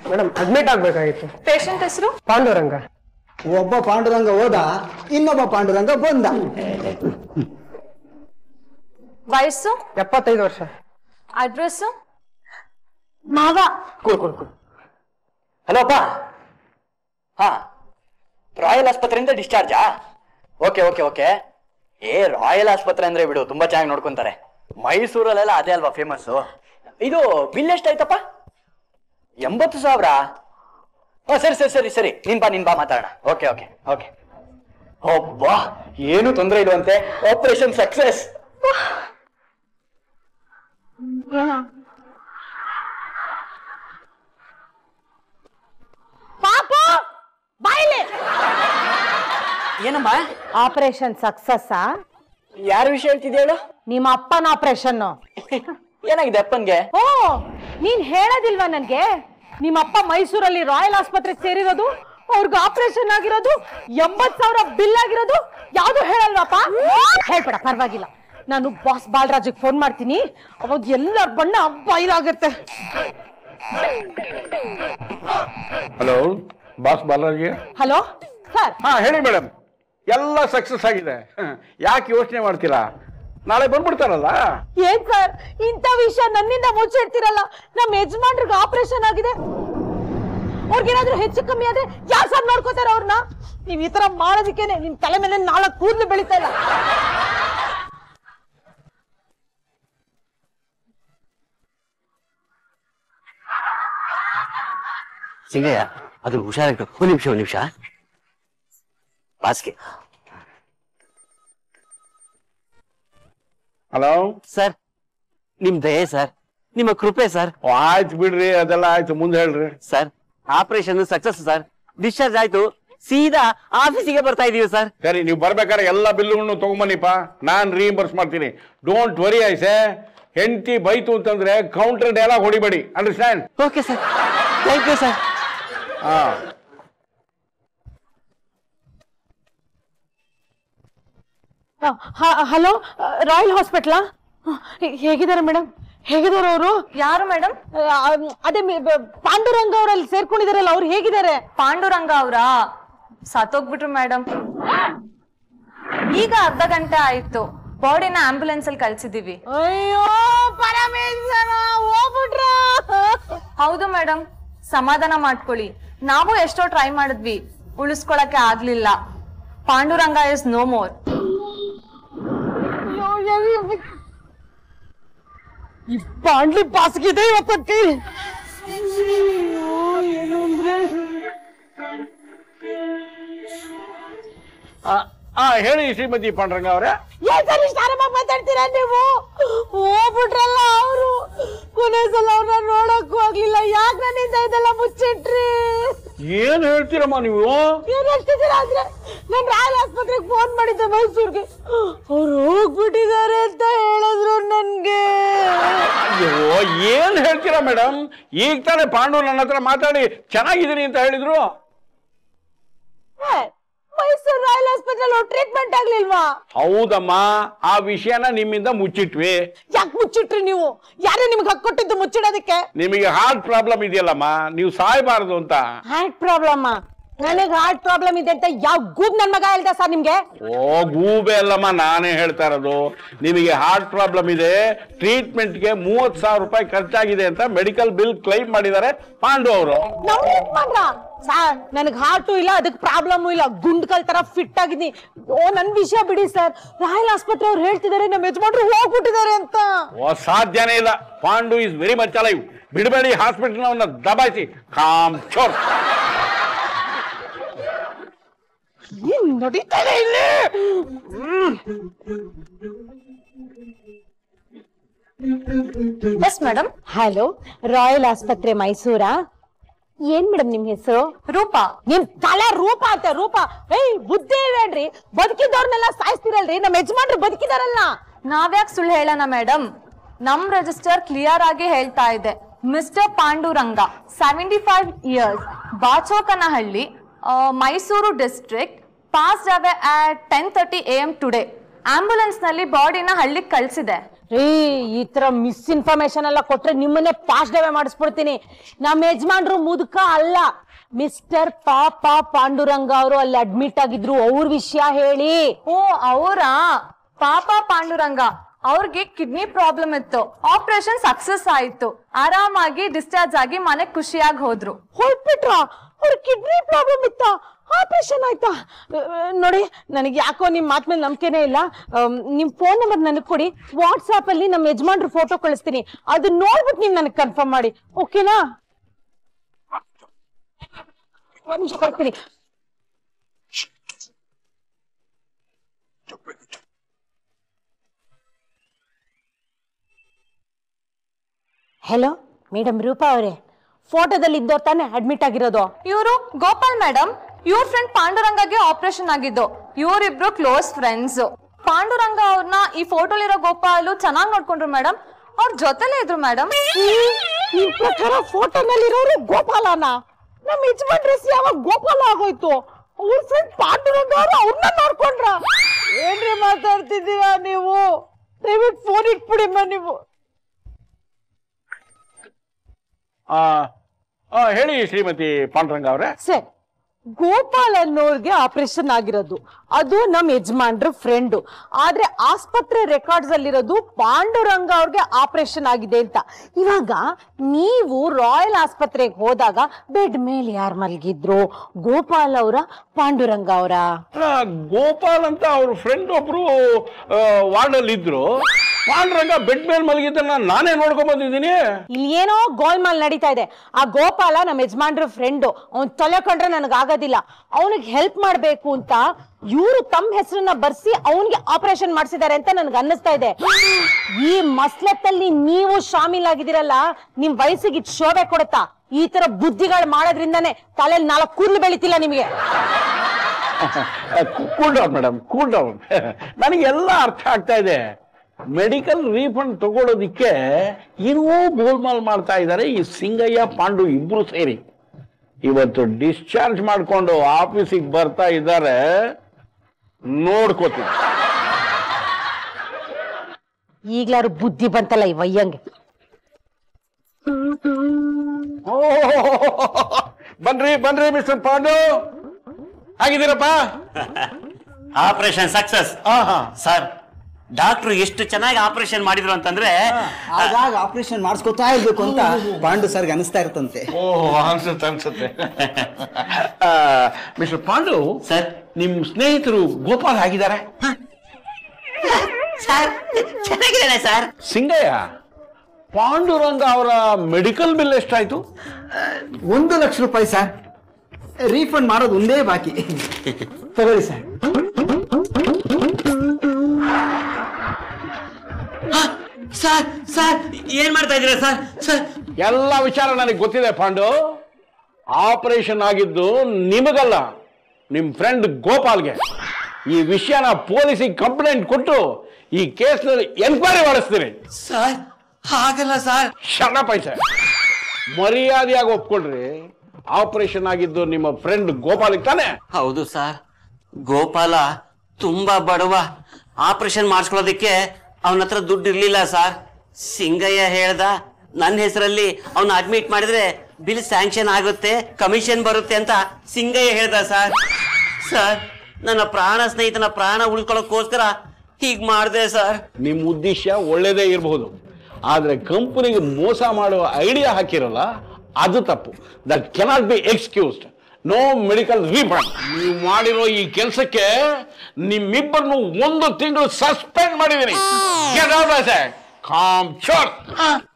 madam admit ಆಗ್ಬೇಕಾಗಿತ್ತು patient ಹೆಸರು ಪಾಂಡುರಂಗ ಒಬ್ಬ ಪಾಂಡುರಂಗ ಹೋದ ಇನ್ನೊಬ್ಬ ಪಾಂಡುರಂಗ ಬಂದ ವಯಸ್ಸು ಎಪ್ಪತ್ತೈದು ವರ್ಷ ಅಡ್ರೆಸ್ ಮಾವ ಕೂಲ್ ಕೂಲ್ ಕೂಲ್ ಹಲೋ ಅಪ್ಪ ಹಾ ರಾಯಲ್ ಆಸ್ಪತ್ರೆಯಿಂದ ಡಿಸ್ಚಾರ್ಜಾ ಓಕೆ ಓಕೆ ಓಕೆ ಏ ರಾಯಲ್ ಆಸ್ಪತ್ರೆ ಅಂದ್ರೆ ಬಿಡು ತುಂಬಾ ಚೆನ್ನಾಗಿ ನೋಡ್ಕೊಂತಾರೆ ಮೈಸೂರಲ್ಲೆಲ್ಲ ಅದೇ ಅಲ್ವಾ ಫೇಮಸ್ ಇದು ಬಿಲ್ ಎಷ್ಟಾಯ್ತಪ್ಪ ಎಂಬತ್ತು ಸಾವಿರ ಹಾ ಸರಿ ಸರಿ ಸರಿ ಸರಿ ನಿನ್ ಬಾ ನಿನ್ ಬಾ ಮಾತಾಡೋಣ ಓಕೆ ಓಕೆ ಓಕೆ ಒಬ್ಬಾ ಏನು ತೊಂದರೆ ಇಲ್ವಂತೆ ಆಪರೇಷನ್ ಸಕ್ಸೆಸ್ ಪಾಪು ಬಾಯಿಲಿ ಏನಮ್ಮ ಆಪರೇಷನ್ ಸಕ್ಸಸ್ ಯಾರ ವಿಷಯ ಹೇಳ್ತಿದ್ಯ ಹೇಳು ನಿಮ್ಮ ಅಪ್ಪನ ಆಪರೇಷನ್ ಏನಾಗಿದೆ ಅಪ್ಪನ್ಗೆ ಓ ನೀನ್ ಹೇಳೋದಿಲ್ವಾ ನನ್ಗೆ ನಿಮ್ಮ ಅಪ್ಪ ಮೈಸೂರಲ್ಲಿ ರಾಯಲ್ ಆಸ್ಪತ್ರೆಗೆ ಸೇರಿರೋದು ಅವ್ರಿಗೆ ಆಪರೇಷನ್ ಆಗಿರೋದು ಎಂಬತ್ ಸಾವಿರ ಬಿಲ್ ಆಗಿರೋದು ಯಾವ್ದು ಹೇಳಲ್ವಾಪ ಹೇಳ್ಬೇಡ ಪರವಾಗಿಲ್ಲ ನಾನು ಬಾಸ್ ಬಾಲರಾಜಿಗೆ ಫೋನ್ ಮಾಡ್ತೀನಿ ಅವಾಗ ಎಲ್ಲರ ಬಣ್ಣ ಬಯಲಾಗುತ್ತೆ hello boss Balaji hello sir ಹಾ ಹೇಳಿ ಮೇಡಮ್ ಎಲ್ಲ ಸಕ್ಸಸ್ ಆಗಿದೆ ಯಾಕೆ ಯೋಚನೆ ಮಾಡ್ತೀರಾ ನಾಳೆ ಬಂದ್ಬಿಡ್ತಾರಲ್ಲ ಏನ್ ಸರ್ ಇಂಥ ವಿಷಯ ನನ್ನಿಂದ ಮುಚ್ಚಿಡ್ತಿರಲ್ಲ ನಮ್ಮ ಯಜಮಾನ್ರಿಗೆ ಆಪರೇಷನ್ ಆಗಿದೆ ಅವ್ರಿಗೇನಾದ್ರೂ ಹೆಚ್ಚು ಕಮ್ಮಿ ಆದ್ರೆ ಯಾರು ಸರ್ ನೋಡ್ಕೋತಾರ ಅವ್ರನ್ನ ನೀವ್ ಈ ತರ ಮಾಡೋದಕ್ಕೇನೆ ನಿಮ್ ತಲೆ ಮೇಲೆ ನಾಲ್ಕು ಕೂದಲು ಬೆಳಿತಾ ಇಲ್ಲ ಸಿಂಗಯ್ಯ ಅದು ಹುಷಾರಾಗಿಟ್ಟು ಒಂದು ನಿಮಿಷ ಒಂದು ನಿಮಿಷ ಬಾಸ್ಗೆ ಹಲೋ ಸರ್ ನಿಮ್ ದಯೆ ಸರ್ ನಿಮ್ಮ ಕೃಪೆ ಸರ್ ಆಯ್ತು ಬಿಡ್ರಿ ಅದೆಲ್ಲ ಆಯ್ತು ಮುಂದೆ ಹೇಳ್ರಿ sir operation success sir discharge ಆಯ್ತು ಸೀದಾ ಆಫೀಸಿಗೆ ಬರ್ತಾ ಇದೀವಿ ಸರ್ ಸರಿ ನೀವು ಬರ್ಬೇಕಾದ್ರೆ ಎಲ್ಲ ಬಿಲ್ಲುಗಳನ್ನು ತಗೊಂಬನ್ನಿಪ್ಪ ನಾನ್ ರೀಇಂಬರ್ಸ್ ಮಾಡ್ತೀನಿ ಡೋಂಟ್ ವರಿ ಐಸೆ ಹೆಂಡತಿ ಬೈತು ಅಂತಂದ್ರೆ ಕೌಂಟರ್ ಡೈಲಾಗ್ ಹೊಡಿಬೇಡಿ understand okay sir thank you sir ಹಾ ಹಲೋ ರಾಯಲ್ ಹಾಸ್ಪಿಟ್ಲಾ ಹೇಗಿದ್ದಾರೆ ಮೇಡಮ್ ಹೇಗಿದ್ದಾರೆ ಅವರು ಯಾರು ಮೇಡಮ್ ಅದೇ ಮೆ- ಬ- ಪಾಂಡುರಂಗ ಅವರಲ್ಲಿ ಸೇರ್ಕೊಂಡಿದಾರಲ್ಲ ಅವ್ರು ಹೇಗಿದ್ದಾರೆ ಪಾಂಡುರಂಗ ಅವರಾ ಸತ್ತೋಗ್ಬಿಟ್ರು ಮೇಡಮ್ ಈಗ ಅರ್ಧ ಗಂಟೆ ಆಯ್ತು ಬಾಡಿನ ಆಂಬ್ಯುಲೆನ್ಸ್ ಅಲ್ಲಿ ಕಳ್ಸಿದೀವಿ ಅಯ್ಯೋ ಪರಮೇಶ್ವರ ಹೋಗ್ಬಿಟ್ರ ಹೌದು ಮೇಡಮ್ ಸಮಾಧಾನ ಮಾಡ್ಕೊಳ್ಳಿ ನಾವು ಎಷ್ಟೋ ಟ್ರೈ ಮಾಡಿದ್ವಿ ಉಳಿಸ್ಕೊಳಕ್ಕೆ ಆಗ್ಲಿಲ್ಲ ಪಾಂಡುರಂಗ ಇಸ್ ನೋ ಮೋರ್ ಈ ಬಾಂಡ್ಲಿ ಬಾಸ್ಗಿದೆ ಇವತ್ತಕ್ಕೆ ಹಾ ಹೇಳಿ ಶ್ರೀಮತಿ ಪಾಂಡ್ರಂಗ ಅವರೇ ಏನ್ ಸರ್ ಇಷ್ಟ ಆರಾಮಾಗಿ ಮಾತಾಡ್ತೀರಾ ನೀವು ಹೋಗ್ಬಿಟ್ರಲ್ಲ ಅವರು ಕೊನೆ ಸಲ ಅವ್ರನ್ನ ನೋಡಕ್ಕೂ ಆಗ್ಲಿಲ್ಲ ಯಾಕೆ ನನ್ನಿಂದ ಇದೆಲ್ಲ ಮುಚ್ಚಿಟ್ರಿ ಏನ್ ಹೇಳ್ತೀರಮ್ಮ ನೀವು ಏನ್ ಹೇಳ್ತಿದ್ದೀರಾ ಅಂದ್ರೆ ನಾನ್ ರಾಯಲ್ ಆಸ್ಪತ್ರೆಗೆ ಫೋನ್ ಮಾಡಿದ್ದೆ ಮೈಸೂರ್ಗೆ ಅವ್ರು ಹೋಗ್ಬಿಟ್ಟಿದ್ದಾರೆ ಅಂತ ಹೇಳಿದ್ರು ನನ್ಗೆ ಅಯ್ಯೋ ಏನ್ ಹೇಳ್ತೀರಾ ಮೇಡಮ್ ಈಗ ತಾನೇ ಪಾಂಡು ನನ್ನ ಹತ್ರ ಮಾತಾಡಿ ಚೆನ್ನಾಗಿದ್ದೀನಿ ಅಂತ ಹೇಳಿದ್ರು ಏ, ಮೈಸೂರು ರಾಯಲ್ ಆಸ್ಪತ್ರೆಯಲ್ಲಿ ಟ್ರೀಟ್ಮೆಂಟ್ ಆಗ್ಲಿಲ್ವಾ ಹೌದಮ್ಮ ಆ ವಿಷಯನ ನಿಮ್ಮಿಂದ ಮುಚ್ಚಿಟ್ವಿ ಯಾಕೆ ಮುಚ್ಚಿಟ್ರಿ ನೀವು ಯಾರೇ ನಿಮ್ಗೆ ಹಕ್ಕೊಟ್ಟಿದ್ದು ಮುಚ್ಚಿಡೋದಕ್ಕೆ ನಿಮಗೆ ಹಾರ್ಟ್ ಪ್ರಾಬ್ಲಮ್ ಇದೆಯಲ್ಲಮ್ಮ ನೀವು ಸಾಯಬಾರದು ಅಂತ ಹಾರ್ಟ್ ಪ್ರಾಬ್ಲಮ್ ನನಗೆ ಹಾರ್ಟ್ ಪ್ರಾಬ್ಲಮ್ ಇದೆ ಅಂತ ಯಾವ ಗೂಬ್ ನನ್ ಮಗ ಹೇಳ್ದ ಸರ್ ನಿಮ್ಗೆ ಓ ಗೂಬೆ ಅಲ್ಲಮ್ಮ ನಾನೇ ಹೇಳ್ತಾ ಇರೋದು ನಿಮಗೆ ಹಾರ್ಟ್ ಪ್ರಾಬ್ಲಮ್ ಇದೆ ಟ್ರೀಟ್ಮೆಂಟ್ಗೆ ಮೂವತ್ ಸಾವಿರ ರೂಪಾಯಿ ಖರ್ಚಾಗಿದೆ ಅಂತ ಮೆಡಿಕಲ್ ಬಿಲ್ ಕ್ಲೈಮ್ ಮಾಡಿದ್ದಾರೆ ಪಾಂಡು ಅವರು ನಮ್ ಯಜಮಾನ್ರ ಸರ್ ನನಗೆ ಹಾರ್ಟು ಇಲ್ಲ ಅದಕ್ಕೆ ಪ್ರಾಬ್ಲಮ್ ಇಲ್ಲ ಗುಂಡ್ಕಲ್ ತರ ಫಿಟ್ ಆಗಿದ್ದೀನಿ ಓ ನನ್ ವಿಷಯ ಬಿಡಿ ಸರ್ ರಾಯಲ್ ಆಸ್ಪತ್ರೆ ಅವ್ರು ಹೇಳ್ತಿದ್ದಾರೆ ನಮ್ಮ ಯಜಮಾನ್ರು ಹೋಗ್ಬಿಟ್ಟಿದ್ದಾರೆ ಅಂತ ಓ ಸಾಧ್ಯನೇ ಇಲ್ಲ Pandu is very much alive ಬಿಡಬೇಡಿ ಹಾಸ್ಪಿಟಲ್ ದಬಾಯಿಸಿ ಕಾಮ್ ಚೋರ್ ಏನ್ ನಡೀತಾರೆ ಇಲ್ಲಿ ಎಸ್ ಮೇಡಮ್ ಹಲೋ ರಾಯಲ್ ಆಸ್ಪತ್ರೆ ಮೈಸೂರಾ ಏನ್ ಮೇಡಮ್ ನಿಮ್ ಹೆಸರು ರೂಪಾ ನಿಮ್ ತಲೆ ರೂಪ ಅಂತ ರೂಪ ಏಯ್ ಬುದ್ಧಿ ಇಲ್ವೇನ್ರಿ ಬದುಕಿದವ್ರನ್ನೆಲ್ಲ ಸಾಯಿಸ್ತಿರಲ್ರಿ ನಮ್ಮ ಯಜಮಾನ್ರು ಬದುಕಿದಾರಲ್ಲ ನಾವ್ಯಾಕ್ ಸುಳ್ಳು ಹೇಳೋಣ ಮೇಡಮ್ ನಮ್ ರಿಜಿಸ್ಟರ್ ಕ್ಲಿಯರ್ ಆಗಿ ಹೇಳ್ತಾ ಇದೆ mister Panduranga seventy five years Bachokanahalli ಆ, Mysuru district pass away at ten thirty A M today ambulance ನಲ್ಲಿ ಬಾಡಿನ ಹಳ್ಳಿಗೆ ಕಳ್ಸಿದೆ ರೀ ಈ ತರ ಮಿಸ್ ಇನ್ಫಾರ್ಮೇಶನ್ ಎಲ್ಲ ಕೊಟ್ರೆ ನಿಮ್ಮನ್ನೇ ಪಾಸ್ ಡೇವೆ ಮಾಡಿಸ್ಬಿಡ್ತೀನಿ ನಮ್ಮ ಯಜಮಾನ್ರು ಮುದುಕ ಅಲ್ಲ ಮಿಸ್ಟರ್ ಪಾಪ ಪಾಂಡುರಂಗ ಅವರು ಅಲ್ಲಿ ಅಡ್ಮಿಟ್ ಆಗಿದ್ರು ಅವ್ರ ವಿಷಯ ಹೇಳಿ ಓ ಅವರಾ ಪಾಪ ಪಾಂಡುರಂಗ ಅವ್ರಿಗೆ ಕಿಡ್ನಿ ಪ್ರಾಬ್ಲಮ್ ಇತ್ತು ಆಪರೇಷನ್ ಸಕ್ಸಸ್ ಆಯ್ತು ಆರಾಮಾಗಿ ಡಿಸ್ಚಾರ್ಜ್ ಆಗಿ ಮನೆಗ್ ಖುಷಿಯಾಗಿ ಹೋದ್ರು ಹೊರಟ್ಬಿಟ್ರ ಅವ್ರ ಕಿಡ್ನಿ ಪ್ರಾಬ್ಲಮ್ ಇತ್ತಾ ಆಪರೇಷನ್ ಆಯ್ತಾ ಆ, ನೋಡಿ ನನಗೆ ಯಾಕೋ ನಿಮ್ ಮಾತ್ ಮೇಲೆ ನಂಬಿಕೆನೇ ಇಲ್ಲ ಆಮ್, ನಿಮ್ ಫೋನ್ ನಂಬರ್ ನನಗೆ ಕೊಡಿ ವಾಟ್ಸ್ಆಪ್ ಅಲ್ಲಿ ನಮ್ಮ ಯಜಮಾನ್ರ ಫೋಟೋ ಕಳಿಸ್ತೀನಿ ಅದು ನೋಡ್ಬಿಟ್ಟು ನೀವು ನನಗೆ ಕನ್ಫರ್ಮ್ ಮಾಡಿ ಓಕೆನಾ ಒಂದ್ ನಿಮಿಷ ಕೊಡ್ತೀನಿ ಹಲೋ ಮೇಡಮ್ ರೂಪಾ ಅವರೇ ಫೋಟೋದಲ್ಲಿ ಇದ್ದವ್ರು ತಾನೇ ಅಡ್ಮಿಟ್ ಆಗಿರೋದು ಇವರು ಗೋಪಾಲ್ ಮೇಡಮ್ ಇವ್ರ ಫ್ರೆಂಡ್ ಪಾಂಡುರಂಗಗೆ ಆಪರೇಷನ್ ಆಗಿದ್ದು ಇವರಿಬ್ರು ಕ್ಲೋಸ್ ಫ್ರೆಂಡ್ಸ್ ಪಾಂಡುರಂಗ ಅವ್ರನ್ನ ಈ ಫೋಟೋಲಿರೋ ಗೋಪಾಲು ಚೆನ್ನಾಗಿ ನೋಡ್ಕೊಂಡ್ರು ಮೇಡಮ್ ಅವ್ರ ಜೊತೆಲೇ ಇದ್ರು ಮೇಡಮ್ ನಿಮ್ ಪ್ರಕಾರ ಫೋಟೋನಲ್ಲಿರೋರು ಗೋಪಾಲನ ನಮ್ಮ ಯಜಮಾನ್ ಡ್ರೆಸ್ ಯಾವಾಗ ಗೋಪಾಲ ಆಗೋಯ್ತು ಅವ್ರ ಫ್ರೆಂಡ್ ಪಾಂಡುರಂಗ ಅವರು ಅವ್ರನ್ನ ನೋಡ್ಕೊಂಡ್ರ ಏನ್ರಿ ಮಾತಾಡ್ತಿದ್ದೀರಾ ನೀವು ದಯವಿಟ್ಟು ಫೋನ್ ಇಟ್ಬಿಡಿಮ್ಮ ನೀವು ಆ, ಆ, ಹೇಳಿ ಶ್ರೀಮತಿ ಪಾಂಡುರಂಗ ಅವರೇ ಸರ್ ಗೋಪಾಲ್ ಅನ್ನೋರ್ಗೆ ಆಪರೇಷನ್ ಆಗಿರೋದು ಅದು ನಮ್ ಯಜಮಾನ್ರ ಫ್ರೆಂಡು ಆದ್ರೆ ಆಸ್ಪತ್ರೆ ರೆಕಾರ್ಡ್ಸ್ ಅಲ್ಲಿರೋದು ಪಾಂಡುರಂಗ ಅವ್ರಿಗೆ ಆಪರೇಷನ್ ಆಗಿದೆ ಅಂತ ಇವಾಗ ನೀವು ರಾಯಲ್ ಆಸ್ಪತ್ರೆಗೆ ಹೋದಾಗ ಬೆಡ್ ಮೇಲೆ ಯಾರು ಮಲಗಿದ್ರು ಗೋಪಾಲ್ ಅವರ ಪಾಂಡುರಂಗ ಅವರ ಆ, ಗೋಪಾಲ್ ಅಂತ ಅವ್ರ ಫ್ರೆಂಡ್ ಒಬ್ರು ವಾರ್ಡಲ್ಲಿ ಇದ್ರು ಪಾಂಡುರಂಗ ಬೆಡ್ ಮೇಲೆ ಮಲಗಿದ್ದನ್ನ ನಾನೇ ನೋಡ್ಕೊಂಡ್ ಬಂದಿದ್ದೀನಿ ಇಲ್ಲಿ ಏನೋ ಗೋಲ್ಮಾಲ್ ನಡೀತಾ ಇದೆ ಆ ಗೋಪಾಲ ನಮ್ಮ ಯಜಮಾನ್ರ ಫ್ರೆಂಡು ಅವ್ನ್ ತಲೆ ಕಂಡ್ರೆ ನನಗಾಗೋದಿಲ್ಲ ಅವನಿಗೆ ಹೆಲ್ಪ್ ಮಾಡ್ಬೇಕು ಅಂತ ಇವರು ತಮ್ಮ ಹೆಸರನ್ನ ಬರ್ಸಿ ಅವನಿಗೆ ಆಪರೇಷನ್ ಮಾಡಿಸಿದ್ದಾರೆ ಅಂತ ನನ್ಗೆ ಅನ್ನಿಸ್ತಾ ಇದೆ ಈ ಮಸ್ಲತ್ತಲ್ಲಿ ನೀವು ಶಾಮೀಲಾಗಿದ್ದೀರಲ್ಲ ನಿಮ್ ವಯಸ್ಸಿಗೆ ಇದ್ ಶೋಭೆ ಕೊಡುತ್ತಾ ಈ ತರ ಬುದ್ಧಿಗಳು ಮಾಡೋದ್ರಿಂದಾನೇ ತಲೆಯಲ್ಲಿ ನಾಲ್ಕು ಕೂದಲು ಬೆಳಿತಿಲ್ಲ ನಿಮಗೆ cool down madam cool down ನನಗೆಲ್ಲ ಅರ್ಥ ಆಗ್ತಾ ಇದೆ ಮೆಡಿಕಲ್ ರೀಫಂಡ್ ತಗೊಳ್ಳೋದಿಕ್ಕೆ ಏನೋ ಗೋಲ್ಮಾಲ್ ಮಾಡ್ತಾ ಇದ್ದಾರೆ ಈ ಸಿಂಗಯ್ಯ ಪಾಂಡು ಇಬ್ರು ಸೇರಿ ಇವತ್ತು ಡಿಸ್ಚಾರ್ಜ್ ಮಾಡ್ಕೊಂಡು ಆಫೀಸಿಗೆ ಬರ್ತಾ ಇದ್ದಾರೆ ನೋಡ್ಕೋತೀನಿ ಈಗ್ಲಾರು ಬುದ್ಧಿ ಬಂತಲ್ಲ ಈ ವಯ್ಯಂಗೆ ಓ ಬನ್ರಿ ಬನ್ರಿ ಮಿಸ್ಟರ್ ಪಾಂಡು ಆಗಿದ್ದೀರಪ್ಪ ಆಪರೇಷನ್ ಸಕ್ಸಸ್ ಹಾ ಹಾ ಸರ್ ಡಾಕ್ಟ್ರು ಎಷ್ಟು ಚೆನ್ನಾಗಿ ಆಪರೇಷನ್ ಮಾಡಿದ್ರು ಅಂತಂದ್ರೆ ಆಗಾಗ ಆಪರೇಷನ್ ಮಾಡಿಸ್ಕೊತಾ ಇರ್ಬೇಕು ಅಂತ ಪಾಂಡು ಸರ್ಗೆ ಅನಿಸ್ತಾ ಇರ್ತಂತೆ ಓಹ್ ಅನ್ಸುತ್ತೆ ಅನ್ಸುತ್ತೆ ಮಿಸ್ಟರ್ ಪಾಂಡು ಸರ್ ನಿಮ್ ಸ್ನೇಹಿತರು ಗೋಪಾಲ್ ಆಗಿದ್ದಾರೆ ಸರ್ ಚೆನ್ನಾಗಿದ್ದಾನೆ ಸರ್ ಸಿಂಗಯ್ಯ ಪಾಂಡುರಂಗ ಅವರ ಮೆಡಿಕಲ್ ಬಿಲ್ ಎಷ್ಟಾಯ್ತು ಒಂದು ಲಕ್ಷ ರೂಪಾಯಿ ಸರ್ ರೀಫಂಡ್ ಮಾಡೋದು ಒಂದೇ ಬಾಕಿ ತಗೊಳ್ಳಿ ಸರ್ ಸರ್ ಸರ್ ಏನ್ ಮಾಡ್ತಾ ಇದ್ದೀರಾ ಸರ್ ಸರ್ ಎಲ್ಲ ವಿಚಾರ ನನಗೆ ಗೊತ್ತಿದೆ ಪಾಂಡು ಆಪರೇಷನ್ ಆಗಿದ್ದು ನಿಮಗಲ್ಲ ನಿಮ್ ಫ್ರೆಂಡ್ ಗೋಪಾಲ್ಗೆ ಈ ವಿಷಯನ ಪೊಲೀಸಿಗೆ ಕಂಪ್ಲೇಂಟ್ ಕೊಟ್ಟು ಈ ಕೇಸ್ನಲ್ಲಿ ಎನ್ಕ್ವೈರಿ ಮಾಡಿಸ್ತೀನಿ ಸರ್ ಹಾಗಲ್ಲ ಸರ್ ಶರಣ ಪೈಸೆ ಮರ್ಯಾದೆಯಾಗಿ ಒಪ್ಕೊಳ್ರಿ ಆಪರೇಷನ್ ಆಗಿದ್ದು ನಿಮ್ಮ ಫ್ರೆಂಡ್ ಗೋಪಾಲಿಗೆ ತಾನೆ ಹೌದು ಸರ್ ಗೋಪಾಲ ತುಂಬಾ ಬಡವ ಆಪರೇಷನ್ ಮಾಡಿಸ್ಕೊಳ್ಳೋದಕ್ಕೆ ಅವನ ಹತ್ರ ದುಡ್ಡು ಇರ್ಲಿಲ್ಲ ಸರ್ ಸಿಂಗಯ್ಯ ಹೇಳ್ದ ನನ್ನ ಹೆಸರಲ್ಲಿ ಅವನ ಅಡ್ಮಿಟ್ ಮಾಡಿದ್ರೆ ಬಿಲ್ ಸ್ಯಾಂಕ್ಷನ್ ಆಗುತ್ತೆ ಕಮಿಷನ್ ಬರುತ್ತೆ ಅಂತ ಸಿಂಗಯ್ಯ ಹೇಳ್ದ ಸರ್ ಸರ್ ನನ್ನ ಪ್ರಾಣ ಸ್ನೇಹಿತನ ಪ್ರಾಣ ಉಳ್ಕೊಳ್ಳೋಕ್ಕೋಸ್ಕರ ಹೀಗ್ ಮಾಡಿದೆ ಸರ್ ನಿಮ್ಮ ಉದ್ದೇಶ ಒಳ್ಳೇದೇ ಇರಬಹುದು ಆದ್ರೆ ಕಂಪನಿಗೆ ಮೋಸ ಮಾಡುವ ಐಡಿಯಾ ಹಾಕಿರಲ್ಲ ಅದು ತಪ್ಪು that cannot be excused no medical refund ನೀವು ಮಾಡಿರೋ ಈ ಕೆಲಸಕ್ಕೆ ನಿಮ್ಮಿಬ್ಬರನ್ನು ಒಂದು ತಿಂಗಳು ಸಸ್ಪೆಂಡ್ ಮಾಡಿದ್ದೀನಿ ಕಾಮ್ ಶೋರ್